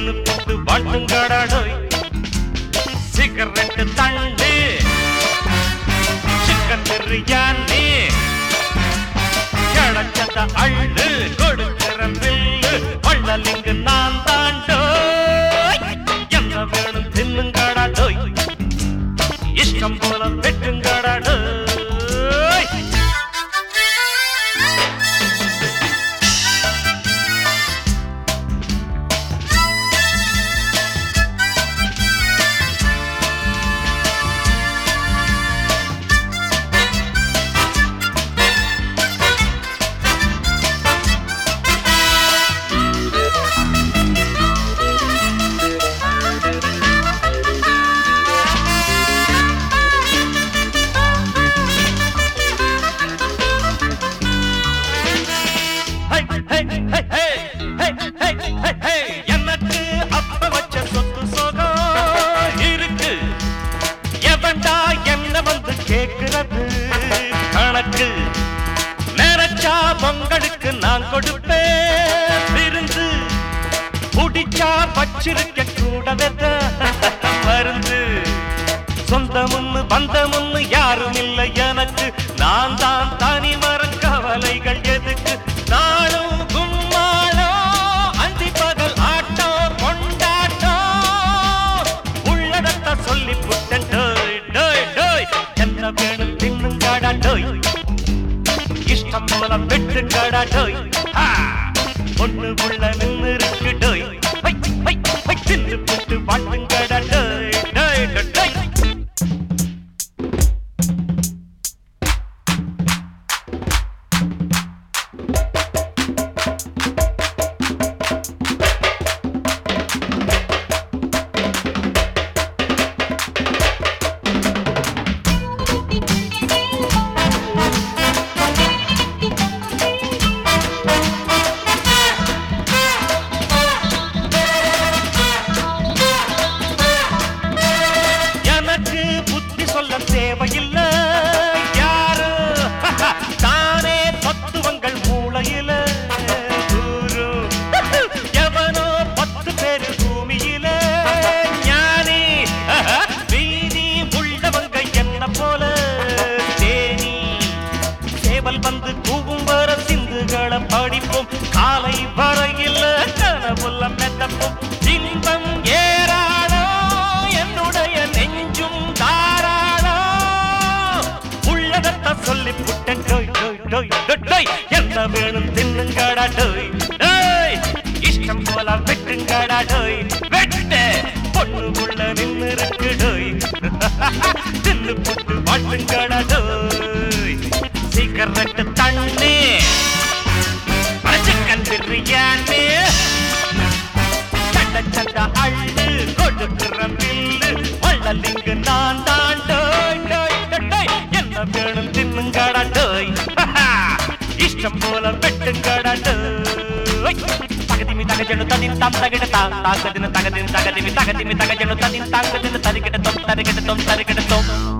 தின்னு போட்டு வாழ்த்துங்கடாடோய் சிகரெட்டு தண்டு சிக்கன் பிரியாணி கிடச்சத அள்ளு கொடுக்கிற பில்லு வள்ளலிங்கு நான் தாண்டோய் என்ன வேணும் தின்னுங்கடாடோய் இஷ்டம் போல வெட்டுங்கடாடோய் ஹை, ஹை, ஹை, ஹை, ஹை, ஹை, ஹை, ஹை. எனக்கு அப்ப வச்ச சொத்து சோகம் இருக்கு எவன்டா என்ன வந்து கேக்குறது கணக்கு நினைச்சா பொங்கலுக்கு நான் கொடுப்பேன் விருந்து குடிச்சா வச்சிருக்க கூடவே மருந்து சொந்தமுன்னு பந்தமுன்னு யாரும் இல்லை எனக்கு நான் தான் தனி மரம் கவலைகள் எதுக்கு நானும் கும்மாளம் அந்தி பகல் ஆட்டம் கொண்டாட்டம் உள்ளடத்த சொல்லி புட்டன் டோய் டோய் டோய் என்ன வேணும் தின்னுங்கடா டோய் இஷ்டம் போல வெட்டுங்கடா டோய் ஆ! ஒண்ணு உள்ள நின்னு இருக்கு டோய் ஹை, ஹை, ஹை, தின்னு புட்டு வாழ்த்துங்கடா டோய் டோய் டோய், டோய் எனக்கு புத்தி சொல்ல தேவையில்லை யாரு தானே தத்துவங்கள் மூளையில ஊரும். எவனோ பத்து பேரு பூமியில ஞானி வீதி உள்ளவங்க என்ன போல தேனி சேவல் வந்து கூவும் வர சிந்துகளை படிப்போம் காலை வரையில் கனவுள்ள மெத்தப்போம் இன்பம் ஏறாளோ என்னுடைய நெஞ்சும் தாராளோ உள்ளதத்த சொல்லி புட்டன் டோய் டோய் டோய் டோய், டோய் என்ன வேணும் தின்னுங்கடா டோய் டோய் இஷ்டம் போல வெட்டுங்கடா டோய் வெட்டு பொண்ணு உள்ள நின்னு இருக்கு டோய் தின்னு புட்டு வாழ்த்துங்கடா டோய் சிகரெட்டு தண்ணி சிக்கன் பிரியாணி சட்ட சட்ட அள்ளு கொடுக்கிற பில்லு வள்ளலிங்கு நான் தான் டோய் டோய் டோய், டோய் என்ன வேணும் தின்னுங்கடா டோய் இஷ்டம் போல வெட்டுங்கடா டோய் தகதிமி தகஜனு தனின் தாம் தகிடதா தாகதின தகதின் தகதிமி தகதிமி தகஜனு தனின் தாங்கதின தரிகிடத்தோம் தரிகிடத்தோம் தரிகிடத்தோம்